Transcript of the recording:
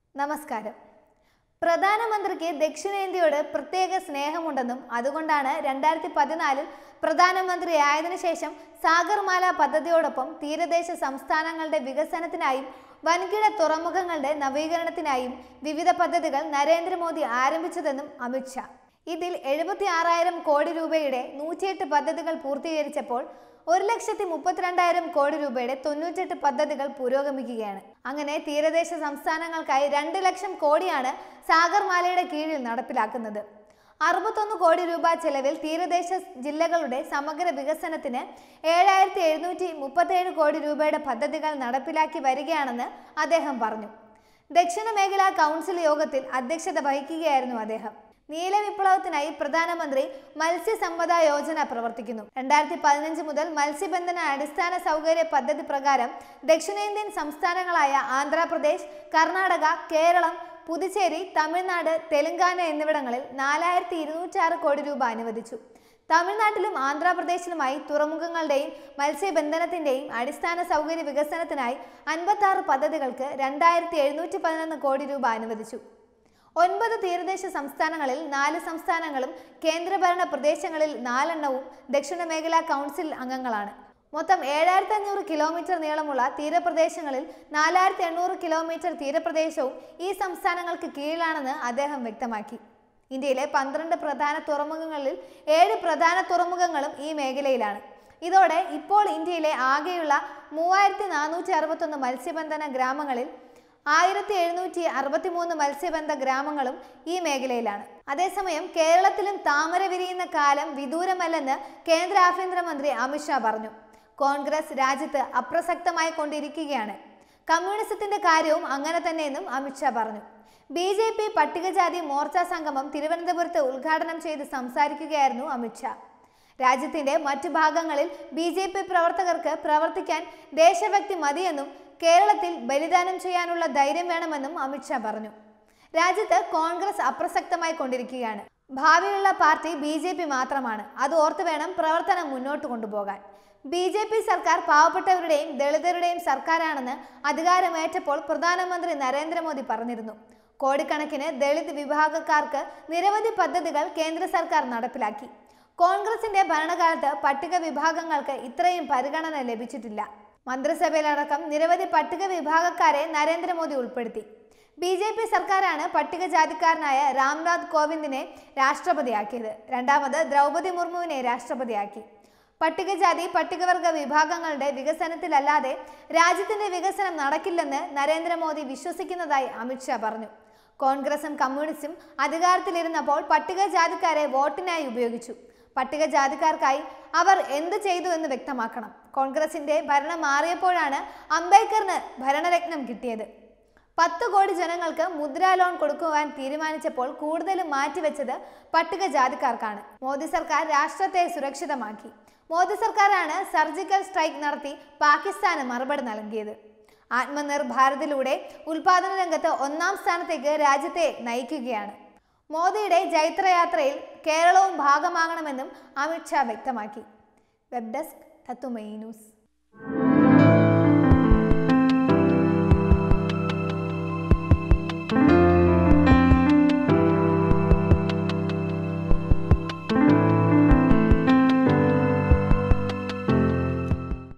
നമസ്കാരം പ്രധാനമന്ത്രിക്ക് ദക്ഷിണേന്ത്യയോട് പ്രത്യേക സ്നേഹമുണ്ടെന്നും അതുകൊണ്ടാണ് രണ്ടായിരത്തി പതിനാലിൽ പ്രധാനമന്ത്രിയായതിനു ശേഷം സാഗർമാല പദ്ധതിയോടൊപ്പം തീരദേശ സംസ്ഥാനങ്ങളുടെ വികസനത്തിനായും വൻകിട തുറമുഖങ്ങളുടെ നവീകരണത്തിനായും വിവിധ പദ്ധതികൾ നരേന്ദ്രമോദി ആരംഭിച്ചതെന്നും അമിത്ഷാ ഇതിൽ എഴുപത്തി ആറായിരം കോടി രൂപയുടെ നൂറ്റിയെട്ട് പദ്ധതികൾ പൂർത്തീകരിച്ചപ്പോൾ ഒരു ലക്ഷത്തി മുപ്പത്തിരണ്ടായിരം കോടി രൂപയുടെ തൊണ്ണൂറ്റെട്ട് പദ്ധതികൾ പുരോഗമിക്കുകയാണ് അങ്ങനെ തീരദേശ സംസ്ഥാനങ്ങൾക്കായി രണ്ട് ലക്ഷം കോടിയാണ് സാഗർമാലയുടെ കീഴിൽ നടപ്പിലാക്കുന്നത് അറുപത്തൊന്ന് കോടി രൂപ ചെലവിൽ തീരദേശ ജില്ലകളുടെ സമഗ്ര വികസനത്തിന് ഏഴായിരത്തി എഴുന്നൂറ്റി മുപ്പത്തേഴ് കോടി രൂപയുടെ പദ്ധതികൾ നടപ്പിലാക്കി വരികയാണെന്ന് അദ്ദേഹം പറഞ്ഞു ദക്ഷിണ മേഖലാ കൗൺസിൽ യോഗത്തിൽ അധ്യക്ഷത വഹിക്കുകയായിരുന്നു അദ്ദേഹം നീലവിപ്ലവത്തിനായി പ്രധാനമന്ത്രി മത്സ്യസമ്പദ യോജന പ്രവർത്തിക്കുന്നു രണ്ടായിരത്തി പതിനഞ്ച് മുതൽ മത്സ്യബന്ധന അടിസ്ഥാന സൗകര്യ പദ്ധതി പ്രകാരം ദക്ഷിണേന്ത്യൻ സംസ്ഥാനങ്ങളായ ആന്ധ്രാപ്രദേശ് കർണാടക കേരളം പുതുച്ചേരി തമിഴ്നാട് തെലങ്കാന എന്നിവിടങ്ങളിൽ നാലായിരത്തി ഇരുന്നൂറ്റാറ് കോടി രൂപ അനുവദിച്ചു തമിഴ്നാട്ടിലും ആന്ധ്രാപ്രദേശിലുമായി തുറമുഖങ്ങളുടെയും മത്സ്യബന്ധനത്തിന്റെയും അടിസ്ഥാന സൗകര്യ വികസനത്തിനായി അൻപത്തി ആറ് പദ്ധതികൾക്ക് രണ്ടായിരത്തി എഴുന്നൂറ്റി പതിനൊന്ന് കോടി രൂപ അനുവദിച്ചു ഒൻപത് തീരദേശ സംസ്ഥാനങ്ങളിൽ നാല് സംസ്ഥാനങ്ങളും കേന്ദ്രഭരണ പ്രദേശങ്ങളിൽ നാലെണ്ണവും ദക്ഷിണ മേഖലാ കൗൺസിൽ അംഗങ്ങളാണ് മൊത്തം ഏഴായിരത്തി അഞ്ഞൂറ് കിലോമീറ്റർ നീളമുള്ള തീരപ്രദേശങ്ങളിൽ നാലായിരത്തി എണ്ണൂറ് കിലോമീറ്റർ തീരപ്രദേശവും ഈ സംസ്ഥാനങ്ങൾക്ക് കീഴിലാണെന്ന് അദ്ദേഹം വ്യക്തമാക്കി ഇന്ത്യയിലെ പന്ത്രണ്ട് പ്രധാന തുറമുഖങ്ങളിൽ ഏഴ് പ്രധാന തുറമുഖങ്ങളും ഈ മേഖലയിലാണ് ഇതോടെ ഇപ്പോൾ ഇന്ത്യയിലെ ആകെയുള്ള മൂവായിരത്തി നാനൂറ്റി അറുപത്തൊന്ന് മത്സ്യബന്ധന ഗ്രാമങ്ങളിൽ ആയിരത്തി എഴുന്നൂറ്റി അറുപത്തി മൂന്ന് മത്സ്യബന്ധ ഗ്രാമങ്ങളും ഈ മേഖലയിലാണ് അതേസമയം കേരളത്തിലും താമര വിരിയുന്ന കാലം വിദൂരമല്ലെന്ന് കേന്ദ്ര ആഭ്യന്തരമന്ത്രി അമിത്ഷാ പറഞ്ഞു കോൺഗ്രസ് രാജ്യത്ത് അപ്രസക്തമായി കൊണ്ടിരിക്കുകയാണ് കമ്മ്യൂണിസത്തിന്റെ കാര്യവും അങ്ങനെ തന്നെയെന്നും അമിത്ഷാ പറഞ്ഞു ബി ജെ പി പട്ടികജാതി മോർച്ച സംഗമം തിരുവനന്തപുരത്ത് ഉദ്ഘാടനം ചെയ്ത് സംസാരിക്കുകയായിരുന്നു അമിത്ഷാ രാജ്യത്തിന്റെ മറ്റു ഭാഗങ്ങളിൽ ബി ജെ പി പ്രവർത്തകർക്ക് പ്രവർത്തിക്കാൻ ദേശഭക്തി മതിയെന്നും കേരളത്തിൽ ബലിദാനം ചെയ്യാനുള്ള ധൈര്യം വേണമെന്നും അമിത്ഷാ പറഞ്ഞു രാജ്യത്ത് കോൺഗ്രസ് അപ്രസക്തമായി കൊണ്ടിരിക്കുകയാണ് ഭാവിയുള്ള പാർട്ടി ബി ജെ പി മാത്രമാണ് അത് ഓർത്ത് വേണം പ്രവർത്തനം മുന്നോട്ട് കൊണ്ടുപോകാൻ ബി ജെ പി സർക്കാർ പാവപ്പെട്ടവരുടെയും ദളിതരുടെയും സർക്കാരാണെന്ന് അധികാരമേറ്റപ്പോൾ പ്രധാനമന്ത്രി നരേന്ദ്രമോദി പറഞ്ഞിരുന്നു കോടിക്കണക്കിന് ദളിത് വിഭാഗക്കാർക്ക് നിരവധി പദ്ധതികൾ കേന്ദ്ര സർക്കാർ നടപ്പിലാക്കി കോൺഗ്രസിന്റെ ഭരണകാലത്ത് പട്ടിക വിഭാഗങ്ങൾക്ക് ഇത്രയും പരിഗണന ലഭിച്ചിട്ടില്ല മന്ത്രിസഭയിലടക്കം നിരവധി പട്ടിക വിഭാഗക്കാരെ നരേന്ദ്രമോദി ഉൾപ്പെടുത്തി ബി ജെ പി സർക്കാരാണ് പട്ടികജാതിക്കാരനായ രാംനാഥ് കോവിന്ദിനെ രാഷ്ട്രപതിയാക്കിയത് രണ്ടാമത് ദ്രൗപദി മുർമുവിനെ രാഷ്ട്രപതിയാക്കി പട്ടികജാതി പട്ടികവർഗ വിഭാഗങ്ങളുടെ വികസനത്തിലല്ലാതെ രാജ്യത്തിന്റെ വികസനം നടക്കില്ലെന്ന് നരേന്ദ്രമോദി വിശ്വസിക്കുന്നതായി അമിത്ഷാ പറഞ്ഞു കോൺഗ്രസും കമ്മ്യൂണിസ്റ്റും അധികാരത്തിലിരുന്നപ്പോൾ പട്ടികജാതിക്കാരെ വോട്ടിനായി ഉപയോഗിച്ചു പട്ടികജാതിക്കാർക്കായി അവർ എന്ത് ചെയ്തു എന്ന് വ്യക്തമാക്കണം കോൺഗ്രസിന്റെ ഭരണം മാറിയപ്പോഴാണ് അംബേദ്കറിന് ഭരണരത്നം കിട്ടിയത് പത്ത് കോടി ജനങ്ങൾക്ക് മുദ്രാ ലോൺ കൊടുക്കുവാൻ തീരുമാനിച്ചപ്പോൾ കൂടുതലും മാറ്റിവെച്ചത് പട്ടികജാതിക്കാർക്കാണ് മോദി സർക്കാർ രാഷ്ട്രത്തെ സുരക്ഷിതമാക്കി മോദി സർക്കാരാണ് സർജിക്കൽ സ്ട്രൈക്ക് നടത്തി പാകിസ്ഥാന് മറുപടി നൽകിയത് ആത്മനിർ ഭാരതിലൂടെ ഉൽപാദന രംഗത്ത് ഒന്നാം സ്ഥാനത്തേക്ക് രാജ്യത്തെ നയിക്കുകയാണ് മോദിയുടെ ജൈത്രയാത്രയിൽ കേരളവും ഭാഗമാകണമെന്നും അമിത്ഷാ വ്യക്തമാക്കി വെബ് ഡെസ്ക് തത്തുമൈ ന്യൂസ്